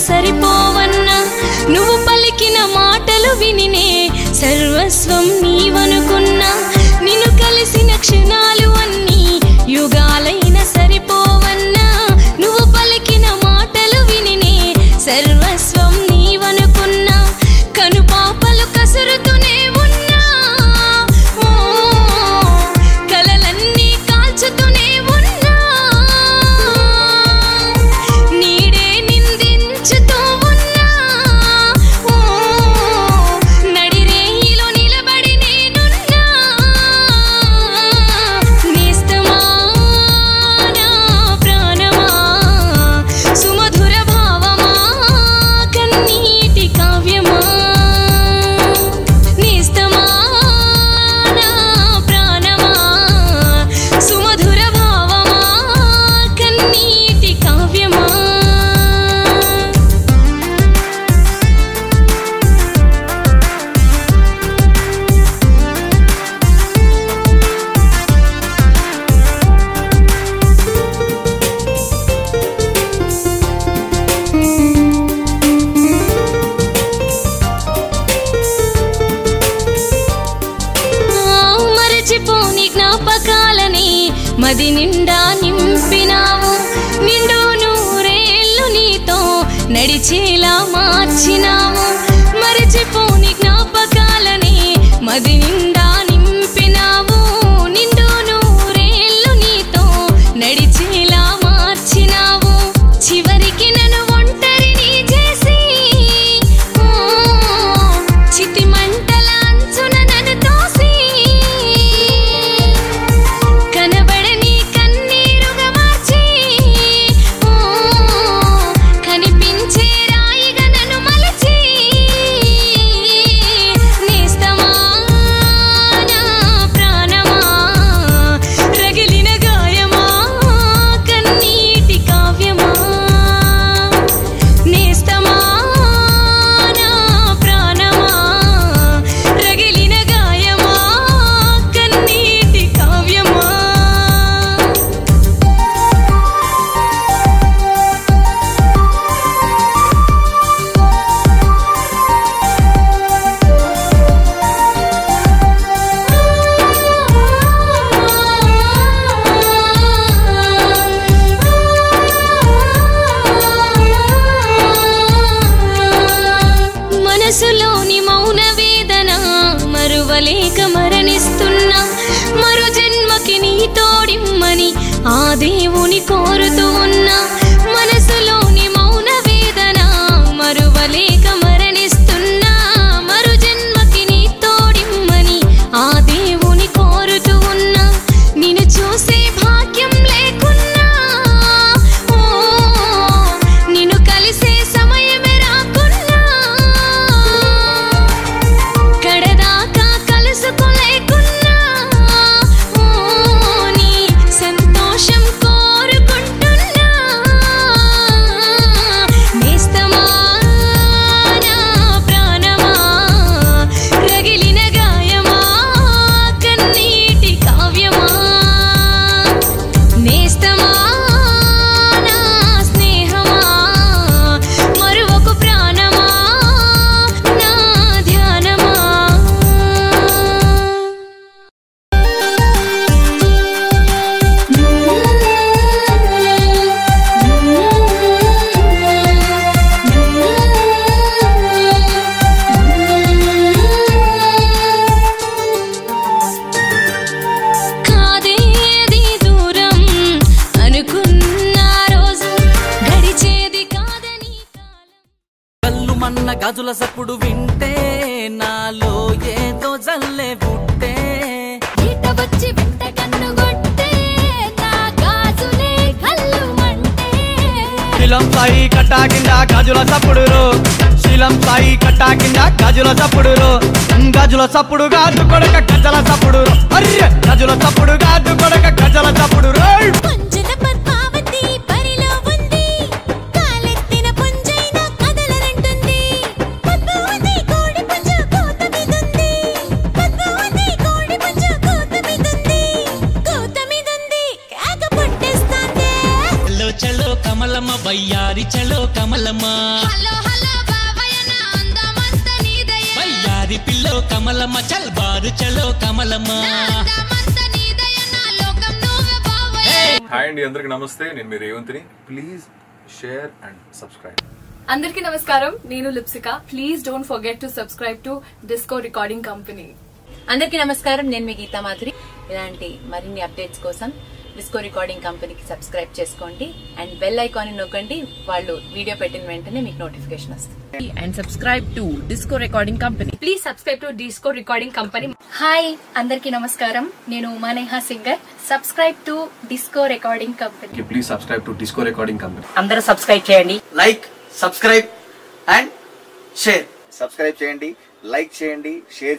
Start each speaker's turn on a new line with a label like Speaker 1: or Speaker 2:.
Speaker 1: సరిపోవన్నా నువ్వు పలికిన మాటలు వినినే సర్వస్వం నీవనుకున్నా నిన్ను కలిసిన క్షణాలు అన్నీ యుగాలైన సరిపోవన్నా నువ్వు పలికిన మాటలు వినినే సర్వస్వం నీవనుకున్నా కను పాపలు కసురుతూనే ఉన్నా ఓ, కలలన్నీ కాల్చుతూనే ఉన్నా నీడే నిందించుతూ ఉన్నా ఓ, నడిరేయిలో నిలబడి నేనున్నా నేస్తమా నా ప్రాణమా సుమధుర భావమా కన్నీటి కావ్యమా నేస్తమా నా ప్రాణమా సుమధుర భావమా కన్నీటి కావ్యమా ఆ, మరచిపోని జ్ఞాపకాలని మది నిండా నింపినావు నిండు నూరేళ్ళు నీతో నడిచేలా మార్చినావు మరచిపోని జ్ఞాపకాలని మది నిండా నింపినావు నిండు నూరేళ్ళు నీతో నడిచేలా మార్చినావు చివరికి నన్ను ఒంటరిని చేసి ఓ, చితి మంటల అంచున నన్ను తోసి కనబడని కన్నీరుగా మార్చి ఓ, కనిపించే రాయిగా నన్ను మలచి నేస్తమా నా ప్రాణమా రగిలిన గాయమా కన్నీటి కావ్యమా నేస్తమా నా ప్రాణమా రగిలిన గాయమా కన్నీటి కావ్యమా మనసులోని మౌన వేదన మరువలేక మరణిస్తున్నా మరో జన్మకి నీ తోడిమ్మని ఆ దేవుని కోరుతూ ఉన్నా మనసులోని మౌన వేదన మరువలేక మరణిస్తున్నా మరో జన్మకి నీ తోడిమ్మని ఆ దేవుని కోరుతూ ఉన్నా నిన్ను చూసే భాగ్యం లేకున్నా ఓ నిన్ను కలిసే సమయమే రాకున్నా కడదాకా కలుసుకోలేకున్నా ఓ నీ సంతోషం కోరుకుంటున్నా నేస్తమా నా ప్రాణమా రగిలిన గాయమా కన్నీటి కావ్యమా నేస్తమా నా స్నేహమా మరువకు ప్రాణమా నా ధ్యానమా కాదేది దూరం అనుకున్న రోజు గడిచేది కాదని కాలం
Speaker 2: కళ్ళు మన్న గాజుల సప్పుడు వింటే నాలో ఏదో జల్లే పుట్టే
Speaker 3: ఈట వచ్చి వెంట కన్ను కొట్టే నా గాజులే కళ్ళు మంటే
Speaker 2: శీలం సాయి కట్టా కింద గాజుల సప్పుడు శీలం సాయి కట్టా కింద గాజుల సప్పుడు గాజుల సప్పుడు గాజు కొడక గజల సప్పుడు అర్రె గాజుల సప్పుడు గాజు కొడక గజల సప్పుడు రోయ్
Speaker 3: పుంజన పద్మావతి పరిలో ఉంది కాలెత్తిన పుంజైన కదలనంటుంది పద్మావతి కోడి పుంజ కోత మీదుంది పద్మావతి కోడి పుంజ కోత మీదుంది కోత మీదుంది కాక పుట్టేస్తాందే
Speaker 4: చలో చలో కమలమ్మ బయ్యారి చలో కమలమ్మ
Speaker 3: హలో
Speaker 4: కమలమ్మ చల్ బారు చలో కమలమ్మ
Speaker 5: హాయ్ అండి అందరికి నమస్తే నేను మీ రేవంత్ని ప్లీజ్ షేర్ అండ్ సబ్స్క్రైబ్
Speaker 6: అందరికీ నమస్కారం నేను Lipsika please don't forget to subscribe to disco recording company
Speaker 7: అందరికీ నమస్కారం నేను మీ గీతా మాధురి ఇలాంటి మరిన్ని అప్డేట్స్ కోసం డిస్కో రికార్డింగ్ కంపెనీకి సబ్స్క్రైబ్ చేసుకోండి అండ్ బెల్ ఐకాన్ నొక్కండి వాళ్ళు వీడియో పెట్టిన వెంటనే మీకు నోటిఫికేషన్ వస్తుంది and subscribe to disco recording company
Speaker 6: please subscribe to disco recording company
Speaker 8: hi అందరికీ నమస్కారం నేను Umaneha singer subscribe to disco recording company
Speaker 5: please subscribe to disco recording company
Speaker 7: అందరూ సబ్స్క్రైబ్ చేయండి
Speaker 9: like subscribe and share subscribe చేయండి like చేయండి share